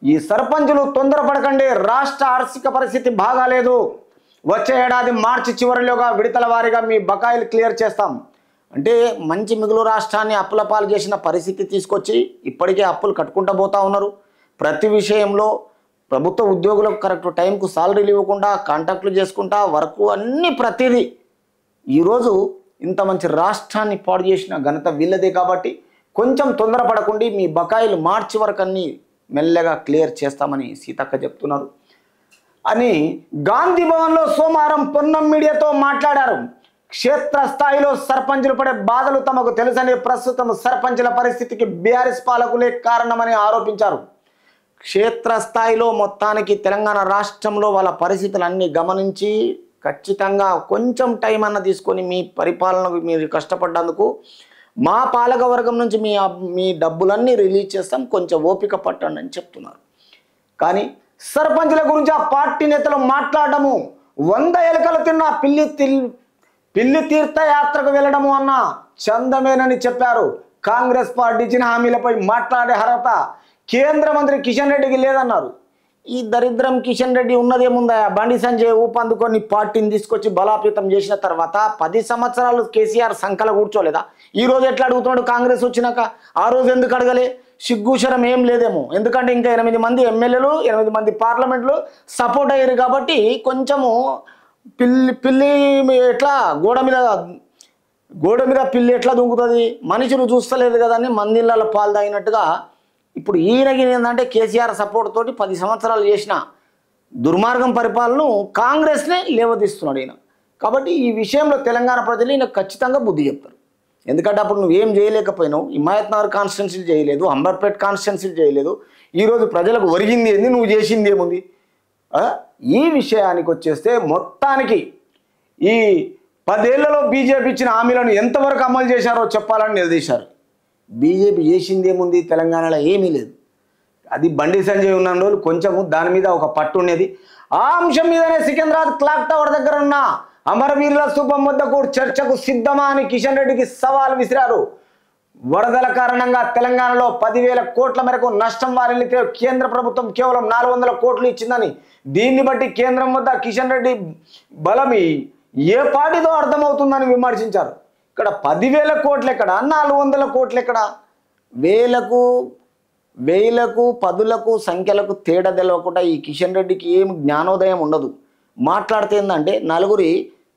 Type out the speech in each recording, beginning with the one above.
ఈ సర్పంచులు తొందరపడకండి రాష్ట్ర ఆర్థిక పరిస్థితి బాగాలేదు వచ్చే ఏడాది మార్చి చివరిలోగా విడతల వారీగా మీ బకాయిలు క్లియర్ చేస్తాం అంటే మంచి మిగులు రాష్ట్రాన్ని అప్పుల పాలు చేసిన పరిస్థితి తీసుకొచ్చి ఇప్పటికే అప్పులు కట్టుకుంటూ పోతా ఉన్నారు ప్రతి విషయంలో ప్రభుత్వ ఉద్యోగులకు కరెక్ట్ టైంకు సాలరీలు ఇవ్వకుండా కాంటాక్ట్లు చేసుకుంటా వర్క్ అన్ని ప్రతిదీ ఈరోజు ఇంత మంచి రాష్ట్రాన్ని పాడు చేసిన ఘనత వీళ్ళదే కాబట్టి కొంచెం తొందరపడకుండి మీ బకాయిలు మార్చి వరకు అన్ని మెల్లగా క్లియర్ చేస్తామని సీతక్క చెప్తున్నారు అని గాంధీ భవన్లో సోమవారం పొన్నం మీడియాతో మాట్లాడారు క్షేత్రస్థాయిలో సర్పంచులు పడే బాధలు తమకు తెలుసని ప్రస్తుతం సర్పంచుల పరిస్థితికి బీఆర్ఎస్ పాలకులే కారణమని ఆరోపించారు క్షేత్రస్థాయిలో మొత్తానికి తెలంగాణ రాష్ట్రంలో వాళ్ళ పరిస్థితులన్నీ గమనించి ఖచ్చితంగా కొంచెం టైం అన్న తీసుకొని మీ పరిపాలనకు మీరు కష్టపడ్డందుకు మా పాలక వర్గం నుంచి మీ మీ డబ్బులన్నీ రిలీజ్ చేస్తాం కొంచెం ఓపిక పట్టండి అని చెప్తున్నారు కానీ సర్పంచుల గురించి ఆ పార్టీ నేతలు మాట్లాడము వంద ఎలుకలు తిన్న పిల్లి తిల్ పిల్లి తీర్థయాత్రకు వెళ్ళడము అన్న చందమేనని చెప్పారు కాంగ్రెస్ పార్టీ ఇచ్చిన హామీలపై మాట్లాడే అర్హత కేంద్ర మంత్రి కిషన్ రెడ్డికి లేదన్నారు ఈ దరిద్రం కిషన్ రెడ్డి ఉన్నదేముందా బండి సంజయ్ ఊపందుకొని పార్టీని తీసుకొచ్చి బలాపేతం చేసిన తర్వాత పది సంవత్సరాలు కేసీఆర్ సంకల కూర్చోలేదా ఈ రోజు ఎట్లా అడుగుతున్నాడు కాంగ్రెస్ వచ్చినాక ఆ రోజు ఎందుకు అడగలే సిగ్గుశరం ఏం లేదేమో ఎందుకంటే ఇంకా ఎనిమిది మంది ఎమ్మెల్యేలు ఎనిమిది మంది పార్లమెంట్లు సపోర్ట్ అయ్యారు కాబట్టి కొంచెము పిల్లి పిల్లి ఎట్లా గోడ మీద గోడ మీద పిల్లి ఎట్లా దుంకుతుంది మనిషిని చూస్తలేదు కదా అని మందిళ్ళ పాలు తాగినట్టుగా ఇప్పుడు ఈయనకి ఏంటంటే కేసీఆర్ సపోర్ట్ తోటి పది సంవత్సరాలు చేసిన దుర్మార్గం పరిపాలనను కాంగ్రెస్నే లేవదీస్తున్నాడు ఈయన కాబట్టి ఈ విషయంలో తెలంగాణ ప్రజలు ఈయన ఖచ్చితంగా బుద్ధి చెప్తారు ఎందుకంటే అప్పుడు నువ్వు ఏం చేయలేకపోయినావు హిమాయత్ నగర్ కాన్స్టిట్యున్సీలు చేయలేదు అంబర్పేట్ కాన్స్టిట్యున్సీలు చేయలేదు ఈరోజు ప్రజలకు ఒరిగింది ఏంది నువ్వు చేసింది ఏముంది ఆ? ఈ విషయానికి వచ్చేస్తే మొత్తానికి ఈ పదేళ్లలో బీజేపీ ఇచ్చిన హామీలను ఎంతవరకు అమలు చేశారో చెప్పాలని నిలదీశారు బీజేపీ చేసింది ఏముంది తెలంగాణలో ఏమీ లేదు అది బండి సంజయ్ ఉన్న రోజులు కొంచెము దాని మీద ఒక పట్టు ఉండేది ఆ అంశం మీదనే సికింద్రాబాద్ క్లాక్ టవర్ దగ్గర ఉన్న అమరవీరుల స్థూపం వద్దకు చర్చకు సిద్ధమా అని కిషన్ రెడ్డికి సవాల్ విసిరారు వరదల కారణంగా తెలంగాణలో పదివేల కోట్ల మేరకు నష్టం వారిల్లితే కేంద్ర ప్రభుత్వం కేవలం నాలుగు వందల కోట్లు ఇచ్చిందని దీన్ని బట్టి కేంద్రం వద్ద కిషన్ రెడ్డి బలం ఈ- ఏ పాటిదో అర్థమవుతుందని విమర్శించారు ఇక్కడ పదివేల కోట్లు ఎక్కడ నాలుగు వందల కోట్లు ఎక్కడ వేలకు వేలకు పదులకు సంఖ్యలకు తేడా తెలవకుండా ఈ కిషన్ రెడ్డికి ఏం జ్ఞానోదయం ఉండదు మాట్లాడితే ఏంటంటే నలుగురి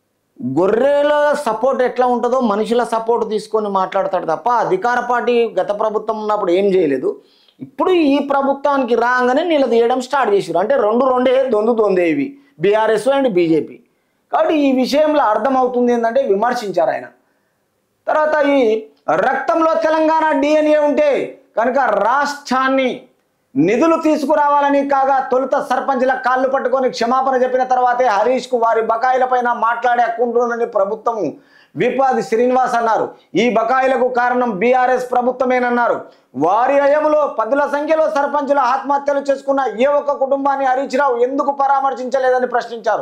గొర్రెల సపోర్ట్ ఎట్లా ఉంటుందో మనుషుల సపోర్ట్ తీసుకొని మాట్లాడతాడు తప్ప అధికార పార్టీ గత ప్రభుత్వం ఉన్నప్పుడు ఏం చేయలేదు ఇప్పుడు ఈ ప్రభుత్వానికి రాగానే నిలదీయడం స్టార్ట్ చేసారు అంటే రెండు రెండే దొందు దొందే ఇవి బీఆర్ఎస్ అండ్ బీజేపీ కాబట్టి ఈ విషయంలో అర్థమవుతుంది ఏంటంటే విమర్శించారు ఆయన తర్వాత ఈ రక్తంలో తెలంగాణ డిఎన్ఏ ఉంటే కనుక రాష్ట్రాన్ని నిధులు తీసుకురావాలని కాగా తొలుత సర్పంచ్ల కాళ్ళు పట్టుకొని క్షమాపణ చెప్పిన తర్వాతే హరీష్ కు వారి బకాయిలపైన మాట్లాడే హక్కుంటుందని ప్రభుత్వం విపాది శ్రీనివాస్ అన్నారు ఈ బకాయిలకు కారణం బీఆర్ఎస్ ప్రభుత్వమేనన్నారు వారి హయంలో పదుల సంఖ్యలో సర్పంచులు ఆత్మహత్యలు చేసుకున్న ఏ ఒక్క కుటుంబాన్ని హరీష్ రావు ఎందుకు పరామర్శించలేదని ప్రశ్నించారు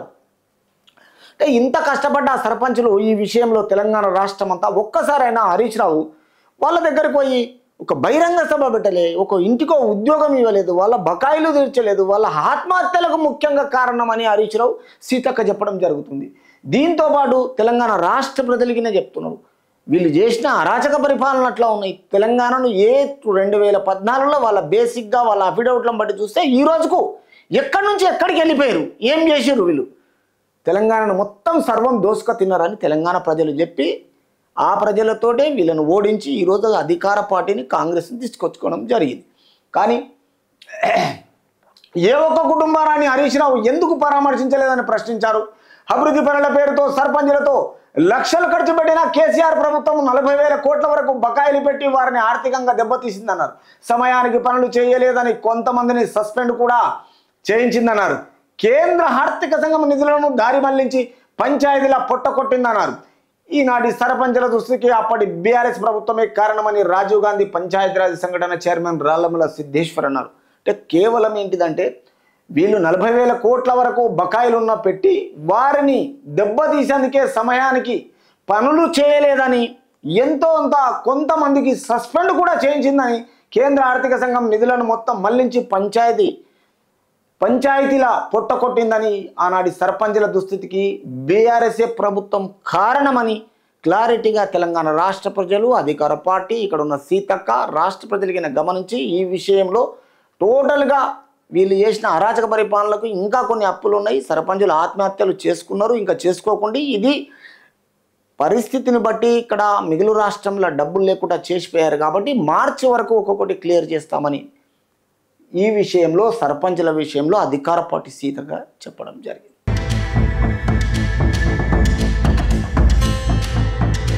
అంటే ఇంత కష్టపడ్డ ఆ సర్పంచులు ఈ విషయంలో తెలంగాణ రాష్ట్రం అంతా ఒక్కసారైనా హరీష్ రావు వాళ్ళ దగ్గరికి పోయి ఒక బహిరంగ సభ పెట్టలే ఒక ఇంటికో ఉద్యోగం ఇవ్వలేదు వాళ్ళ బకాయిలు తీర్చలేదు వాళ్ళ ఆత్మహత్యలకు ముఖ్యంగా కారణమని హరీష్ రావు సీతక్క చెప్పడం జరుగుతుంది దీంతో పాటు తెలంగాణ రాష్ట్ర ప్రజలకినే చెప్తున్నారు వీళ్ళు చేసిన అరాచక పరిపాలన అట్లా ఉన్నాయి తెలంగాణను ఏ రెండు వేల పద్నాలుగులో వాళ్ళ బేసిక్గా వాళ్ళ అఫిడవిట్లను బట్టి చూస్తే ఈ రోజుకు ఎక్కడి నుంచి ఎక్కడికి వెళ్ళిపోయారు ఏం చేసారు వీళ్ళు తెలంగాణను మొత్తం సర్వం దోసుక తిన్నారని తెలంగాణ ప్రజలు చెప్పి ఆ ప్రజలతోటే వీళ్ళను ఓడించి ఈరోజు అధికార పార్టీని కాంగ్రెస్ని తీసుకొచ్చుకోవడం జరిగింది కానీ ఏ ఒక్క కుటుంబాన్ని హరీష్ రావు ఎందుకు పరామర్శించలేదని ప్రశ్నించారు అభివృద్ధి పనుల పేరుతో సర్పంచులతో లక్షలు ఖర్చు పెట్టిన కేసీఆర్ ప్రభుత్వం నలభై వేల కోట్ల వరకు బకాయిలు పెట్టి వారిని ఆర్థికంగా దెబ్బతీసిందన్నారు సమయానికి పనులు చేయలేదని కొంతమందిని సస్పెండ్ కూడా చేయించిందన్నారు కేంద్ర ఆర్థిక సంఘం నిధులను దారి మళ్లించి పంచాయతీల పొట్ట కొట్టిందన్నారు ఈనాటి సర్పంచుల దృష్టికి అప్పటి బీఆర్ఎస్ ప్రభుత్వమే కారణమని రాజీవ్ గాంధీ పంచాయతీరాజ్ సంఘటన చైర్మన్ రాళ్లముల సిద్ధేశ్వర్ అన్నారు అంటే కేవలం ఏంటిదంటే వీళ్ళు నలభై వేల కోట్ల వరకు బకాయిలు ఉన్న పెట్టి వారిని దెబ్బతీసేందుకే సమయానికి పనులు చేయలేదని ఎంతో అంత కొంతమందికి సస్పెండ్ కూడా చేయించిందని కేంద్ర ఆర్థిక సంఘం నిధులను మొత్తం మళ్లించి పంచాయతీ పంచాయతీల పొట్ట కొట్టిందని ఆనాటి సర్పంచుల దుస్థితికి బీఆర్ఎస్ఏ ప్రభుత్వం కారణమని క్లారిటీగా తెలంగాణ రాష్ట్ర ప్రజలు అధికార పార్టీ ఇక్కడ ఉన్న సీతక్క రాష్ట్ర ప్రజలకి గమనించి ఈ విషయంలో టోటల్గా వీళ్ళు చేసిన అరాచక పరిపాలనలకు ఇంకా కొన్ని అప్పులు ఉన్నాయి సర్పంచులు ఆత్మహత్యలు చేసుకున్నారు ఇంకా చేసుకోకుండా ఇది పరిస్థితిని బట్టి ఇక్కడ మిగులు రాష్ట్రంలో డబ్బులు లేకుండా చేసిపోయారు కాబట్టి మార్చి వరకు ఒక్కొక్కటి క్లియర్ చేస్తామని ఈ విషయంలో సర్పంచుల విషయంలో అధికార పార్టీ సీతగా చెప్పడం జరిగింది